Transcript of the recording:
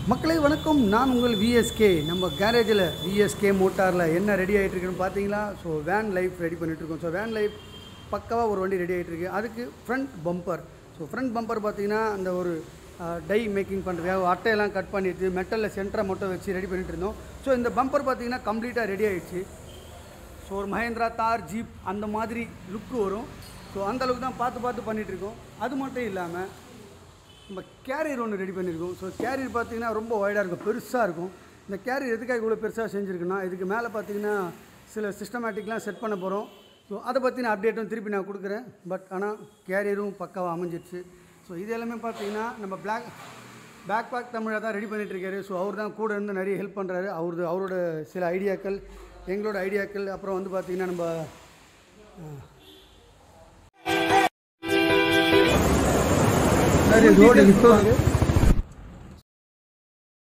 மக்களே வணக்கம் நான் உங்கள் விஎஸ்கே நம்ம கேரேஜில் விஎஸ்கே மோட்டாரில் என்ன ரெடி ஆகிட்டு இருக்குன்னு பார்த்தீங்களா ஸோ வேன் லைஃப் ரெடி பண்ணிகிட்ருக்கோம் ஸோ வேன் லைஃப் பக்காவாக ஒரு வண்டி ரெடி ஆகிட்டு இருக்கு அதுக்கு front bumper so front bumper பார்த்தீங்கன்னா அந்த ஒரு டை மேக்கிங் பண்ணுறதுக்காக அட்டையெல்லாம் கட் பண்ணிட்டு மெட்டலில் சென்டரை மட்டும் வச்சு ரெடி பண்ணிட்டு இருந்தோம் ஸோ இந்த பம்பர் பார்த்தீங்கன்னா கம்ப்ளீட்டாக ரெடி ஆயிடுச்சு ஸோ ஒரு மஹேந்திரா தார் ஜீப் அந்த மாதிரி லுக்கு வரும் ஸோ அந்த அளவுக்கு தான் பார்த்து பார்த்து பண்ணிகிட்டு இருக்கோம் அது மட்டும் இல்லாமல் நம்ம கேரியர் ஒன்று ரெடி பண்ணியிருக்கோம் ஸோ கேரியர் பார்த்தீங்கன்னா ரொம்ப வைடாக இருக்கும் பெருசாக இருக்கும் இந்த கேரியர் எதுக்காக இவ்வளோ பெருசாக செஞ்சுருக்குன்னா இதுக்கு மேலே பார்த்தீங்கன்னா சில சிஸ்டமேட்டிக்லாம் செட் பண்ண போகிறோம் ஸோ அதை பற்றின அப்டேட்டும் திருப்பி நான் கொடுக்குறேன் பட் ஆனால் கேரியரும் பக்காவாக அமைஞ்சிடுச்சு ஸோ இது எல்லாமே பார்த்தீங்கன்னா நம்ம பிளாக் பேக் பேக் தமிழை தான் ரெடி பண்ணிட்டு இருக்காரு ஸோ அவர் தான் கூட இருந்து நிறைய ஹெல்ப் பண்ணுறாரு அவரது அவரோட சில ஐடியாக்கள் எங்களோட ஐடியாக்கள் அப்புறம் வந்து பார்த்திங்கன்னா நம்ம ரோடு